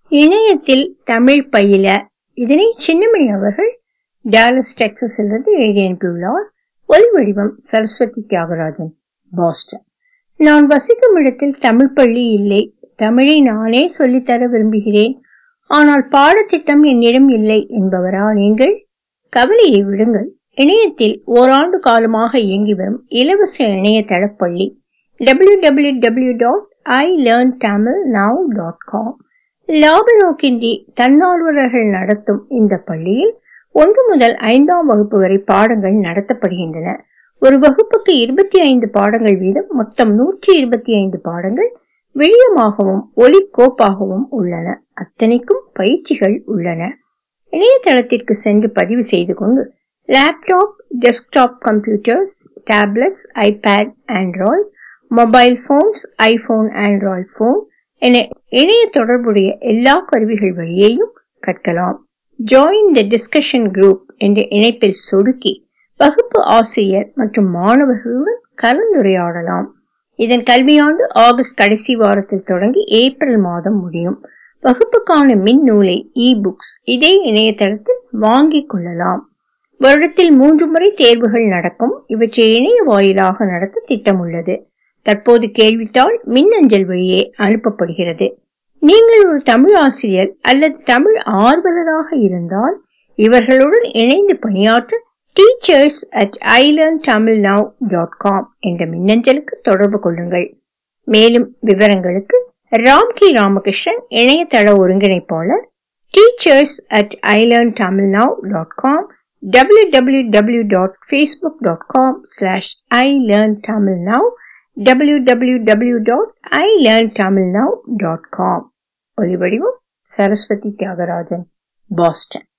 இணையத்தில் தமிழ் பயில இதனை சின்னமணி அவர்கள் டாலஸ் டெக்சஸிலிருந்து எழுதி அனுப்பியுள்ளார் ஒலி வடிவம் சரஸ்வதி தியாகராஜன் பாஸ்டன் நான் வசிக்கும் இடத்தில் தமிழ் பள்ளி இல்லை தமிழை நானே சொல்லித்தர விரும்புகிறேன் ஆனால் பாடத்திட்டம் என்னிடம் இல்லை என்பவரா நீங்கள் கவலையை விடுங்கள் இணையத்தில் ஓராண்டு காலமாக இயங்கி வரும் இலவச இணையதள பள்ளி W W W dot I learn Tamil now dot com லாப நோக்கின்றி தன்னார்வலர்கள் நடத்தும் இந்த பள்ளியில் ஒன்று முதல் ஐந்தாம் வகுப்பு வரை பாடங்கள் நடத்தப்படுகின்றன ஒரு வகுப்புக்கு இருபத்தி ஐந்து பாடங்கள் வீதம் மொத்தம் நூற்றி இருபத்தி ஐந்து பாடங்கள் விழியமாகவும் ஒலி கோப்பாகவும் உள்ளன அத்தனைக்கும் பயிற்சிகள் உள்ளன இணையதளத்திற்கு சென்று பதிவு செய்து கொண்டு laptop desktop computers tablets iPad Android mobile phones iPhone Android phone என இணைய தொடர்புடைய எல்லா கருவிகள் வழியையும் கற்கலாம் ஜாயின் த டிஸ்கஷன் குரூப் என்ற இணைப்பில் சொடுக்கி வகுப்பு ஆசிரியர் மற்றும் மாணவர்களுடன் கலந்துரையாடலாம் இதன் கல்வியாண்டு ஆகஸ்ட் கடைசி வாரத்தில் தொடங்கி ஏப்ரல் மாதம் முடியும் வகுப்புக்கான மின் நூலை இ புக்ஸ் இதே இணையதளத்தில் வாங்கிக் கொள்ளலாம் வருடத்தில் மூன்று முறை தேர்வுகள் நடக்கும் இவற்றை இணைய வாயிலாக நடத்த திட்டமுள்ளது தற்போது கேள்வித்தாள் மின்னஞ்சல் வழியே அனுப்பப்படுகிறது நீங்கள் ஒரு தமிழ் ஆசிரியர் அல்லது தமிழ் ஆர்வலராக இருந்தால் இவர்களுடன் இணைந்து பணியாற்ற teachers at I learn Tamil now dot com என்ற மின்னஞ்சலுக்கு தொடர்பு கொள்ளுங்கள் மேலும் விவரங்களுக்கு ராம்கி ராமகிருஷ்ணன் இணையதள ஒருங்கிணைப்பாளர் teachers at I learn Tamil now dot com www.facebook.com slash I learn Tamil now www.ilearntamilnow.com ஒலிவடிவம் சரஸ்வதி தியாகராஜன் பாஸ்டன்